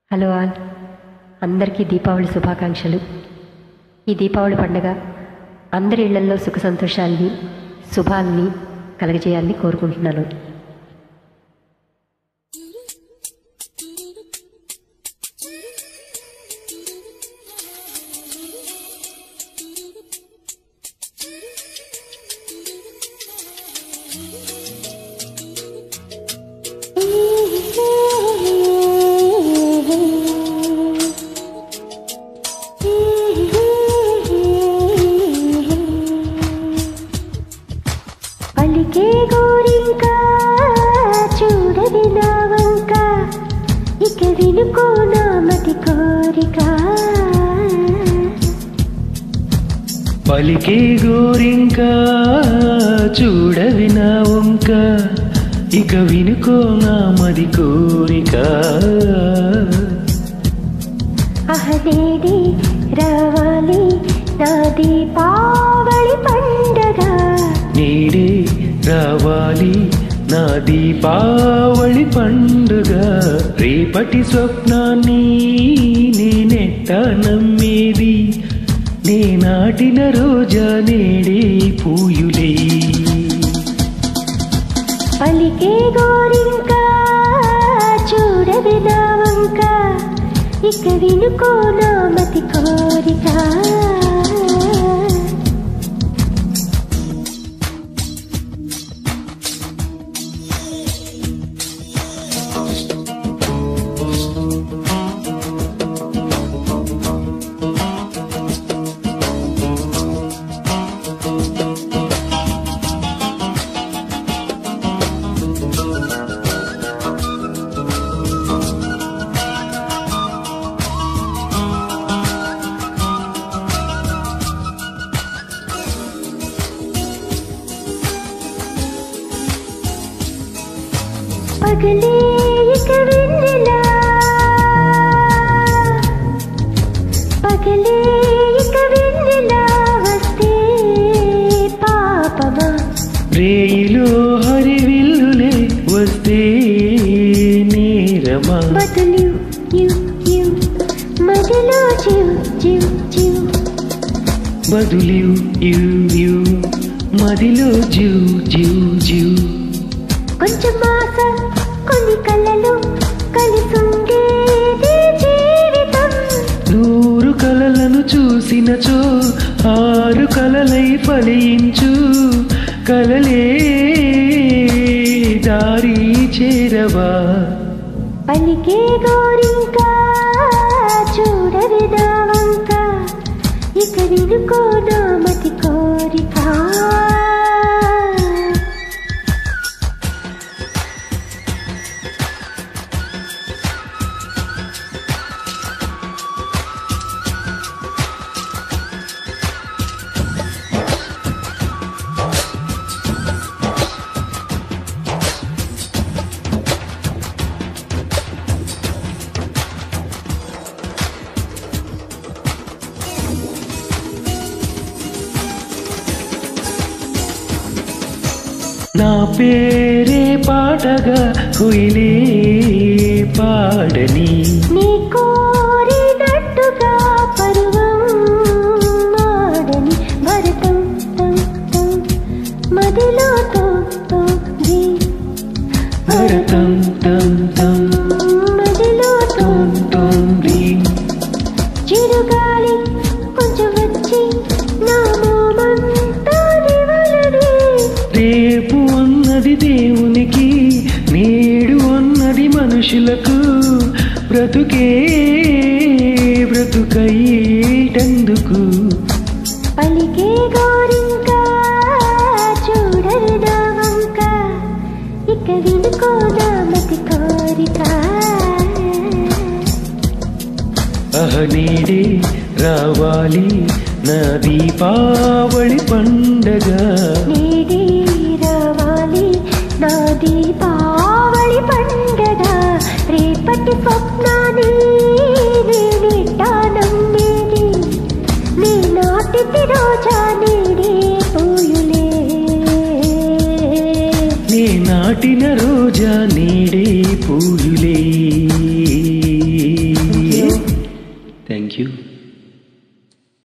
hello all అందరికీ దీపావళి శుభాకాంక్షలు ఈ దీపావళి పండుగ అందరి ఇళ్లలో సుఖ సంతోషాల్ని శుభాల్ని కలగజేయాలని కోరుకుంటున్నాను పలికే గోరింక చూడది నా వంక ఇక వినుకో నా మతి కోరిక పలికే గోరింక చూడవి నా వంక ఇక వినుకో నా మది కోరిక అహదేది రావాలి నా దీపావళి పండగ నేడే రావాలి నా దీపావళి పండుగ రేపటి స్వప్నాన్ని నేనెట్ట నమ్మేది నే నాటిన రోజా నేడే పూయులే పలికే గోరింక చూడది నా వంక ఇక వినుకో నా మతి కోరిక పగలే ఇక వెన్నెలా పగలే ఇక వెన్నెలా వస్తే పాపమా రేయిలో హరివిల్లులే వస్తే నేరమా బదులు యు యు మదిలో చివ్ చివ్ చివ్ బదులు యు యు మదిలో జూ జూ జూ కొంచెం ఆశ కొన్ని కళ్ళలు కలిసుండేది జీవితం నూరు కలలను చూసినచో ఆరు కలలై ఫలించు కలలే దారి చేరవా పలికే గోరింక చూడవి నా వంక ఇక వినుకో నా మతి కోరిక నా పేరే పాటగా కుయిలే పాడని నీ కోరినట్టుగా పరువం మాడని భరతం తం తం మదిలో తో తో ది భరతం తం తం మదిలో తో తం తం రీం చిరుగాలి కొంచెం వచ్చి నా మోమంతా నివలనే రేపు అన్నది దేవునికి నేడు అన్నది మనుషులకు బ్రతుకే బ్రతుకయ్యేటందుకు పలికే గోరింక చూడని నా వంక ఇక వినుకో నా మతి కోరిక అహ నేడే రావాలి నా దీపావళి పండగ నేడే రావాలి నా దీపావళి పండగ రేపటి స్వప్నాన్ని నేనెట్టా నమ్మేది నీ నాటిది రోజా నేడే పూయులే నే నాటిన రోజా నేడే పూలులే యూ